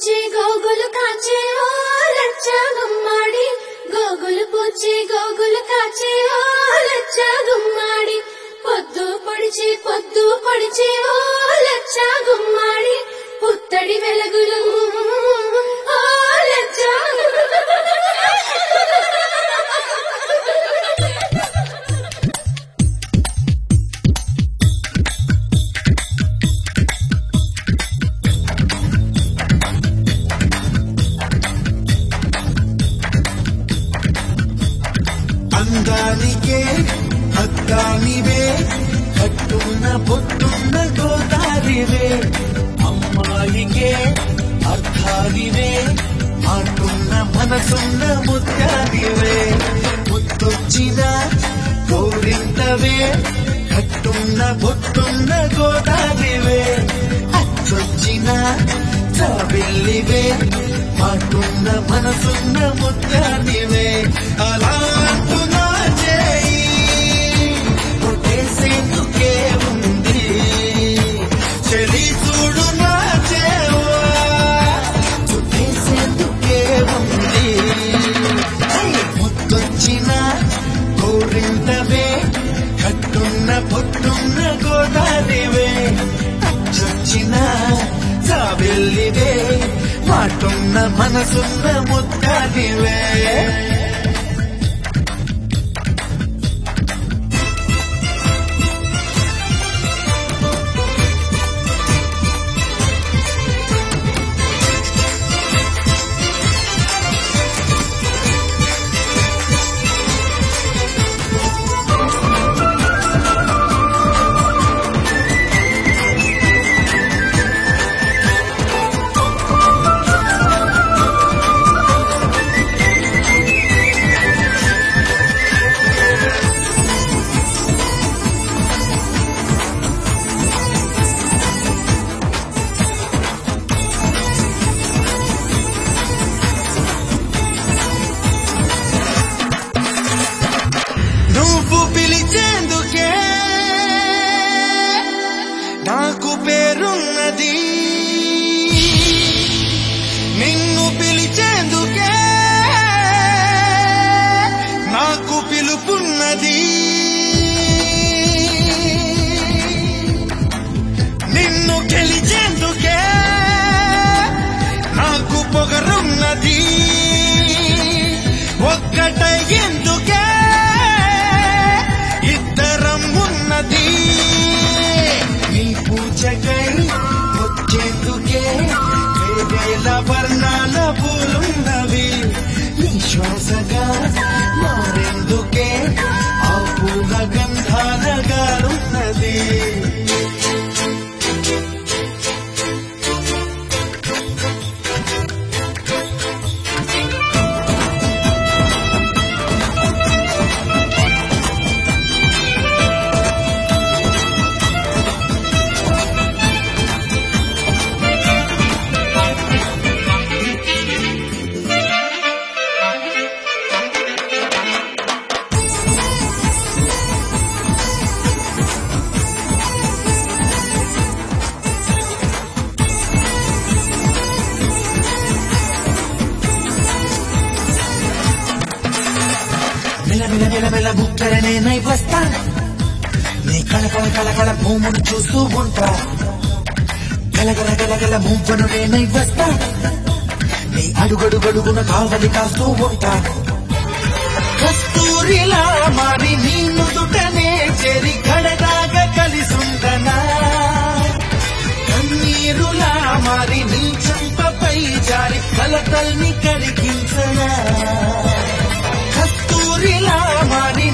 పూచి గోగులు కాచే ఓ లచ్చ గుమ్మాడి గోగులు పూచి గోగులు కాచే ఓ లచ్చ గుమ్మాడి పొద్దు పొడిచి పొద్దు పొడిచి ఓ లచ్చ గుమ్మాడి పుత్తడి వెలుగులు ఓ లచ్చ అందానికే అద్దానివే కట్టున్న పొట్టున్న గోదారివే అమ్మాయికే అర్థానివే ఆటున్న మనసున్న ముత్యానివే ముత్తొచ్చిన గోరింతవే కట్టున్న పొట్టున్న గోదారివే అచ్చొచ్చిన చాబెల్లివే మాటున్న మనసున్న ముత్యానివే అలా అంటున్నా చేయి కొట్టేసేందుకే ఉంది చెలి చూడు నా చేవా చుట్టేసేందుకే ఉంది ముత్తొచ్చిన గోరింతవే కట్టున్న పొట్టున్న గోదారివే చొచ్చిన చాబెల్లివే మాటున్న మనసున్న ముత్తాదివే నువ్వు పిలిచేందుకే నాకు పేరున్నది నిన్ను పిలిచేందుకే నాకు పిలుపున్నది నిన్ను గెలిచేందుకే నాకు పొగరున్నది ఒక్కటై ఎందుకే ఇద్దరం ఉన్నది నీ పూజకై వచ్చేందుకే వేవేల వర్ణాల పూలున్నవి నీ శ్వాసగా మారేందుకే ఆ పూల గంధాల గాలున్నది మెల మెల మెల మెల బుక్కరనే నై వస్తా నీ కళకళ కళకళ భూమును చూస్తూ ఉంటా గలగల గలగల భూమును నేనై వస్తా నీ అడుగడుగడుగున కావలి కాస్తూ ఉంటా కస్తూరిలా మారి నీ నుదుటనే చెరి కడదాగా కలిసుందనా కన్నీరులా మారి నీ చంపపై జారి కలతల్ని కరిగించనా కస్తూరిలా మారి